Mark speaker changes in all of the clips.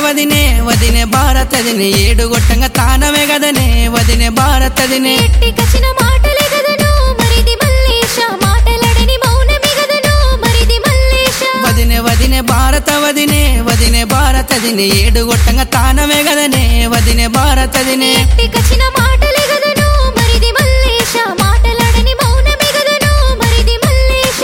Speaker 1: వదినే వదినే భారతదినే ఏడు గొట్టంగా తానమే గదనే వదినే భారతదినే
Speaker 2: ఎట్టి కచిన మాటలే గదను మరిది మల్లేశ మాటలడని మౌనమే గదను మరిది మల్లేశ
Speaker 1: వదినే వదినే భారత వదినే వదినే భారతదినే ఏడు గొట్టంగా తానమే గదనే వదినే భారతదినే
Speaker 2: ఎట్టి కచిన మాటలే గదను మరిది మల్లేశ మాటలడని మౌనమే గదను మరిది మల్లేశ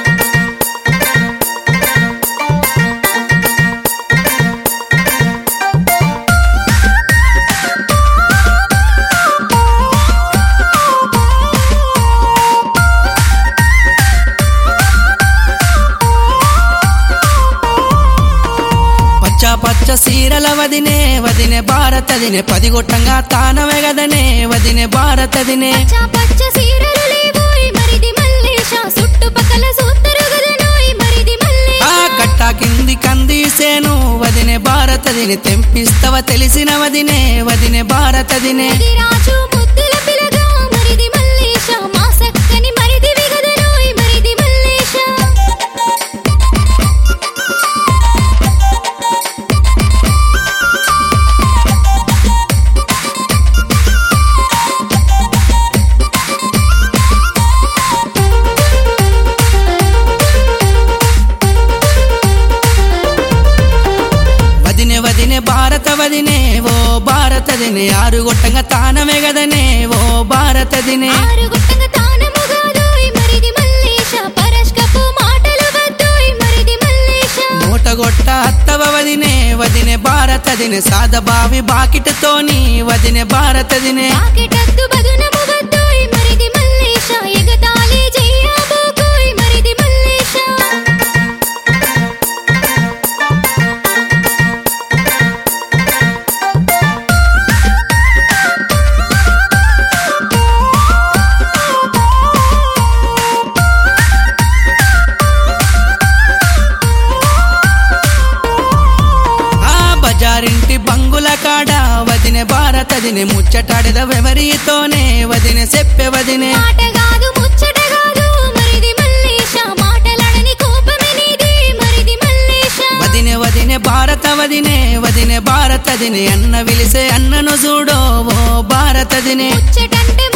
Speaker 1: పచ్చ పచ్చ సీరల వదినే వదినే భారతదినే పది గొట్టంగా తానమే గదనే వదినే భారతదినే
Speaker 2: పచ్చ పచ్చ సీరలు లేవోయ్ మరిది మల్లేశ చుట్టుపక్కల సూత్తరు గదనోయ్ మరిది మల్లేశ
Speaker 1: ఆ కట్ట కింది కందీసేను వదినే భారతదిని తెంపిస్తవ తెలిసిన వదినే వదినే భారతదినే
Speaker 2: ఇది రాజు ముద్దుల పిలగా మరిది మల్లేశ మా సక్కని మరిది విగదనోయ్ మరిది మల్లేశ
Speaker 1: వదినే వదినే భారత వదినే ఓ భారతదినే ఆరు గొట్టంగా తానమే గదనే ఓ భారతదినే
Speaker 2: ఆరు గుట్టంగ తానము గాదోయ్ మరిది మల్లేశ పరస్కపు మాటలు వద్దోయ్ మరిది మల్లేశ
Speaker 1: మూట గొట్ట అత్తవ వదినే వదినే భారతదినే సాదబావి బాకిటతోని వదినే భారతదినే
Speaker 2: పాకెటద్దు బదునము వద్దోయ్ మరిది మల్లేశ ఎగతాళి చెయ్యబోకోయ్ మరిది మల్లేశ
Speaker 1: ఆ బజారింటి బంగుల కాడ వదినే భారతదినే ముచ్చటాడద వెవరితోనే వదినే చెప్పే వదినే
Speaker 2: మాట కాదు ముచ్చట కాదు మరిది మల్లేశ మాటలడని కోపమే నీది మరిది మల్లేశ
Speaker 1: వదినే వదినే భారత వదినే వదినే భారతదినే అన్న విలిసే అన్నను చూడో ఓ భారతదినే
Speaker 2: ముచ్చటంటే